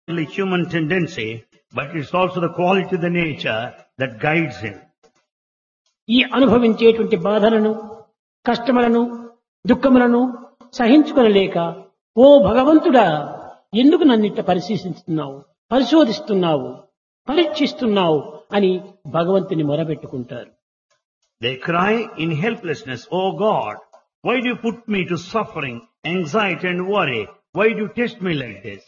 only human tendency, but it's also the quality of the nature that guides him. ఈ అనుభవించేటువంటి బాధలను కష్టములను దుఃఖములను సహించుకొనలేక ఓ భగవంతుడా ఎందుకు నన్నిట్ట పరిశీలిస్తున్నావు పరిశోధిస్తున్నావు పరీక్షిస్తున్నావు అని భగవంతుని మొరబెట్టుకుంటారు They cry in helplessness, Oh God, why do you put me to suffering, anxiety and worry? Why do you test me like this?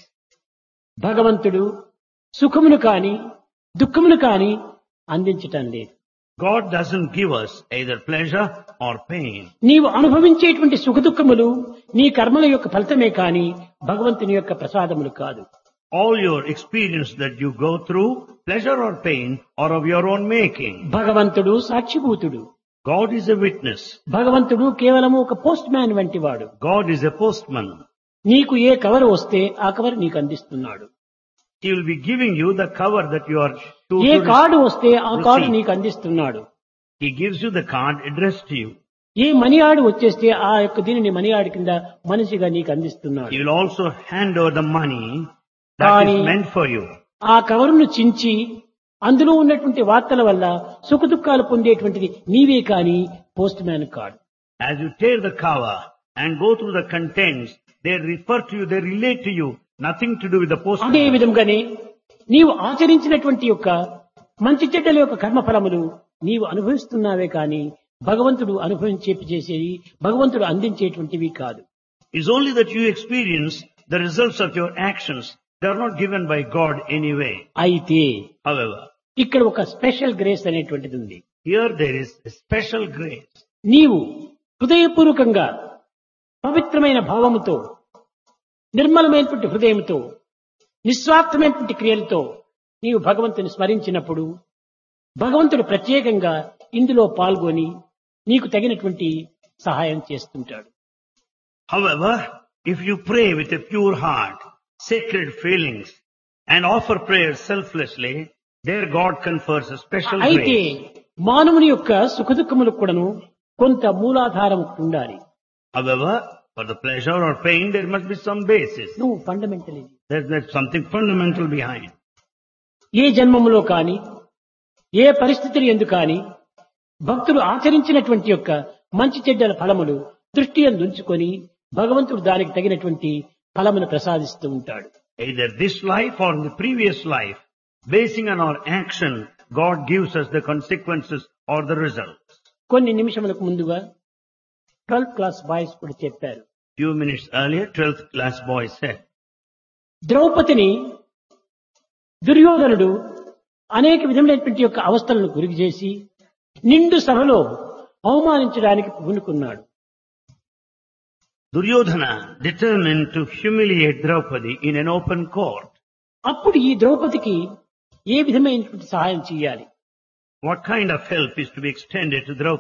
భగవంతుడు సుఖమును కాని దుఃఖమును కాని అందించటం లేదు God doesn't give us either pleasure or pain. నీవు అనుభవించేటువంటి సుఖదుఖములు నీ కర్మల యొక్క ఫలితమే కాని భగవంతుని యొక్క ప్రసాదములు కాదు All your experience that you go through, pleasure or pain, are of your own making. భగవంతుడు సాక్షిభూతుడు God is a witness. భగవంతుడు కేవలము ఒక పోస్ట్ మ్యాన్ వంటి వాడు God is a postman. నీకు ఏ కవర్ వస్తే ఆ కవర్ నీకు అందిస్తున్నాడు He will be giving you the cover that you are to, ఏ to కార్డు వస్తే ఆ కార్డు receive. నీకు అందిస్తున్నాడు He gives you the card addressed to you. ఏ మనీ ఆడు వచ్చేస్తే ఆ యొక్క దీనిని మనీ ఆడు కింద మనిషిగా నీకు అందిస్తున్నాడు He will also hand over the money that Kani- is meant for you. ఆ కవరును చించి అందులో ఉన్నటువంటి వార్తల వల్ల సుఖ దుఃఖాలు పొందేటువంటిది నీవే కాని పోస్ట్ మ్యాన్ కాడు As you tear the cover and go through the contents, they refer to you, they relate to you, nothing to do with the అదే postman. విధంగానే నీవు ఆచరించినటువంటి యొక్క మంచి చెడ్డల యొక్క కర్మఫలములు నీవు అనుభవిస్తున్నావే కాని భగవంతుడు అనుభవించేపి చేసేవి భగవంతుడు అందించేటువంటివి కాదు It's only that you experience the results of your actions. They are not given by God anyway. అయితే However, ఇక్కడ ఒక స్పెషల్ గ్రేస్ అనేటువంటిది ఉంది here there is a special grace. నీవు హృదయపూర్వకంగా పవిత్రమైన భావముతో నిర్మలమైనటువంటి హృదయంతో నిస్వార్థమైనటువంటి క్రియలతో నీవు భగవంతుని స్మరించినప్పుడు భగవంతుడు ప్రత్యేకంగా ఇందులో పాల్గొని నీకు తగినటువంటి సహాయం చేస్తుంటాడు However, if you pray with a pure heart, sacred feelings, and offer prayers selflessly, there God confers a special అయితే grace. మానవుని యొక్క సుఖదుఖములకు కూడాను కొంత మూలాధారం ఉండాలి However, for the pleasure or pain, there must be some basis. నువ్వు fundamentally There's, there's something fundamental behind. ఏ జన్మములో కాని ఏ పరిస్థితులు ఎందు కాని భక్తులు ఆచరించినటువంటి యొక్క మంచి చెడ్డల ఫలములు దృష్టి ఉంచుకొని భగవంతుడు దానికి తగినటువంటి ఫలమును ప్రసాదిస్తూ ఉంటాడు Either this life or in the previous life, basing on our action, God gives us the consequences or the results. కొన్ని నిమిషములకు ముందుగా ట్వెల్త్ క్లాస్ బాయ్స్ కూడా చెప్పారు Few minutes earlier, 12th class boy said, ద్రౌపదిని దుర్యోధనుడు అనేక విధములైనటువంటి యొక్క అవస్థలను గురి చేసి నిండు సభలో అవమానించడానికి పూనుకున్నాడు Duryodhana determined to humiliate Draupadi in an open court. అప్పుడు ఈ ద్రౌపదికి ఏ విధమైనటువంటి సహాయం చేయాలి What kind of help is to be extended to Draupadi?